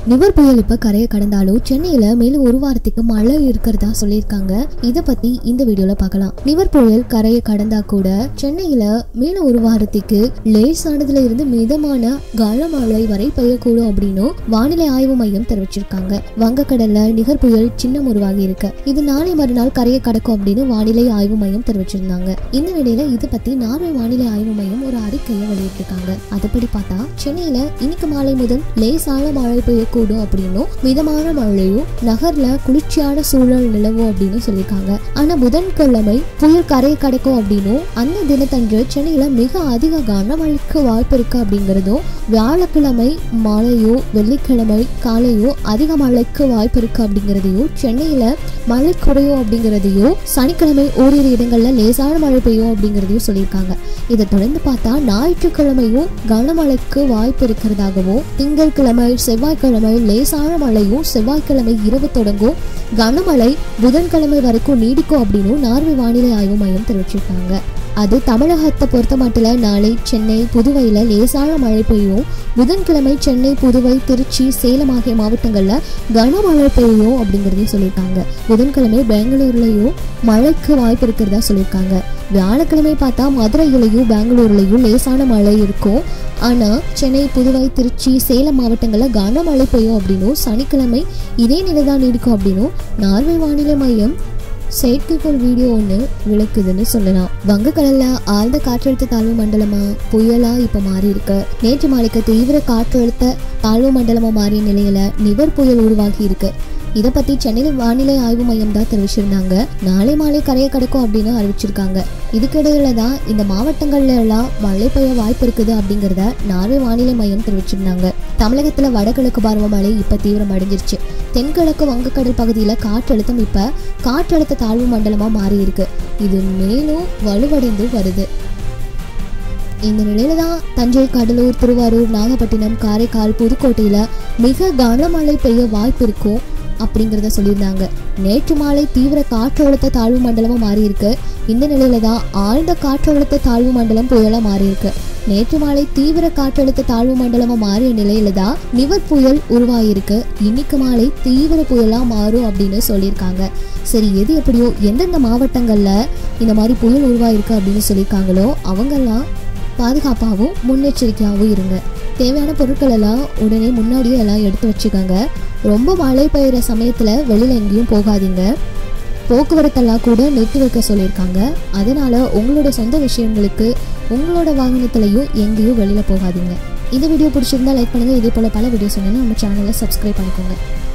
நிவர் புயல் இப்ப கரையை கடந்தாலும் சென்னையில மேலும் ஒரு வாரத்துக்கு மழை இருக்கிறதா சொல்லியிருக்காங்க இத பத்தி இந்த வீடியோல பார்க்கலாம் நிவர் புயல் கரையை கடந்தா கூட சென்னையில மேலும் ஒரு வாரத்துக்கு லேசானதுல இருந்து மிதமான கனமழை வரை பெய்யக்கூடும் அப்படின்னு வானிலை ஆய்வு மையம் தெரிவிச்சிருக்காங்க வங்கக்கடல்ல நிகர் புயல் சின்னம் உருவாகி இருக்கு இது நாளை மறுநாள் கரையை கடக்கும் அப்படின்னு வானிலை ஆய்வு மையம் தெரிவிச்சிருந்தாங்க இந்த நிலையில இது பத்தி நார்வே வானிலை ஆய்வு மையம் ஒரு அறிக்கையை வெளியிட்டிருக்காங்க அதுபடி பார்த்தா சென்னையில இன்னைக்கு மாலை முதல் லேசான மழை பெய்யக்கூடும் அப்படின்னும் மிதமான மழையும் நகர்ல குளிர்ச்சியான சூழல் நிலவும் அப்படின்னு சொல்லியிருக்காங்க ஆனா புதன்கிழமை புயல் கரையை கடக்கும் அப்படின்னும் அந்த தினத்தன்று சென்னையில மிக அதிக கனமழைக்கு வாய்ப்பு இருக்கு அப்படிங்கிறதும் வியாழக்கிழமை மாலையோ வெள்ளிக்கிழமை காலையோ அதிக மழைக்கு வாய்ப்பு இருக்கு அப்படிங்கிறதையும் சென்னையில மழை குறையும் அப்படிங்கிறதையும் சனிக்கிழமை ஓரிரு இடங்கள்ல லேசான மழை பெய்யும் அப்படிங்கிறதையும் சொல்லியிருக்காங்க இதை தொடர்ந்து பார்த்தா ஞாயிற்றுக்கிழமையும் கனமழைக்கு வாய்ப்பு இருக்கிறதாகவும் திங்கட்கிழமை செவ்வாய்க்கிழமை லேசான மழையும் செவ்வாய்க்கிழமை இரவு தொடங்கும் கனமழை புதன்கிழமை வரைக்கும் நீடிக்கும் அப்படின்னு நார்வே வானிலை ஆய்வு மையம் தெரிவிச்சிருக்காங்க அது தமிழகத்தை பொறுத்த மட்டும் நாளை சென்னை புதுவையில் லேசான மழை பெய்யும் புதன்கிழமை சென்னை புதுவை திருச்சி சேலம் ஆகிய மாவட்டங்களில் கனமழை பெய்யும் அப்படிங்கிறதையும் சொல்லியிருக்காங்க புதன்கிழமை பெங்களூர்லேயும் மழைக்கு வாய்ப்பு இருக்கிறதா சொல்லியிருக்காங்க வியாழக்கிழமை பார்த்தா மதுரையிலையும் பெங்களூர்லேயும் லேசான மழை இருக்கும் ஆனால் சென்னை புதுவை திருச்சி சேலம் மாவட்டங்களில் கனமழை பெய்யும் அப்படின்னும் சனிக்கிழமை இதே நிலை தான் நீடிக்கும் அப்படின்னும் நார்வே வானிலை மையம் செயற்கைக்கோள் வீடியோ ஒன்று விளக்குதுன்னு சொல்லலாம் வங்கக்கடல்ல ஆழ்ந்த காற்றழுத்த தாழ்வு மண்டலமா புயலா இப்ப மாறி இருக்கு நேற்று மாலைக்கு தீவிர காற்றழுத்த தாழ்வு மண்டலமா மாறிய நிலையில நிவர் புயல் உருவாகி இருக்கு இதை பத்தி சென்னையில் வானிலை ஆய்வு மையம் தான் தெரிவிச்சிருந்தாங்க நாளை மாலை கரையை கடக்கும் அப்படின்னு அறிவிச்சிருக்காங்க இதுக்கிடையில தான் இந்த மாவட்டங்கள்ல எல்லாம் மழை பெய்ய வாய்ப்பு இருக்குது அப்படிங்கிறத நார்வே வானிலை மையம் தெரிவிச்சிருந்தாங்க தமிழகத்துல வடகிழக்கு பருவமழை இப்ப தீவிரம் அடைஞ்சிருச்சு தென்கிழக்கு வங்கக்கடல் பகுதியில் காற்றழுத்தம் இப்போ காற்றழுத்த தாழ்வு மண்டலமாக மாறி இருக்கு இது மேலும் வலுவடைந்து வருது இந்த நிலையில தான் தஞ்சை கடலூர் திருவாரூர் நாகப்பட்டினம் காரைக்கால் புதுக்கோட்டையில் மிக கனமழை பெய்ய வாய்ப்பு இருக்கும் அப்படிங்கிறத சொல்லியிருந்தாங்க நேற்று மாலை தீவிர காற்றழுத்த தாழ்வு மண்டலமாக மாறி இருக்கு இந்த நிலையில தான் ஆழ்ந்த காற்றழுத்த தாழ்வு மண்டலம் புயலாக மாறி இருக்கு நேற்று மாலை தீவிர காற்றழுத்த தாழ்வு மண்டலமா மாறிய நிலையில தான் நிவர் புயல் உருவாகிருக்கு இன்னைக்கு மாலை தீவிர புயலா மாறும் அப்படின்னு சொல்லியிருக்காங்க சரி எது எப்படியோ எந்தெந்த மாவட்டங்கள்ல இந்த மாதிரி புயல் உருவாயிருக்கு அப்படின்னு சொல்லியிருக்காங்களோ அவங்கெல்லாம் பாதுகாப்பாகவும் முன்னெச்சரிக்கையாகவும் இருங்க தேவையான பொருட்கள் எல்லாம் உடனே முன்னாடியே எல்லாம் எடுத்து வச்சுக்கோங்க ரொம்ப மழை பெய்கிற சமயத்தில் வெளியில் எங்கேயும் போகாதீங்க போக்குவரத்தெல்லாம் கூட நிறுத்தி வைக்க சொல்லியிருக்காங்க அதனால் உங்களோட சொந்த விஷயங்களுக்கு உங்களோட வாகனத்துலையும் எங்கேயும் வெளியில் போகாதீங்க இந்த வீடியோ பிடிச்சிருந்தா லைக் பண்ணுங்கள் இதே போல் பல வீடியோஸ் வேணும்னா நம்ம சேனலை சப்ஸ்கிரைப் பண்ணிக்கோங்க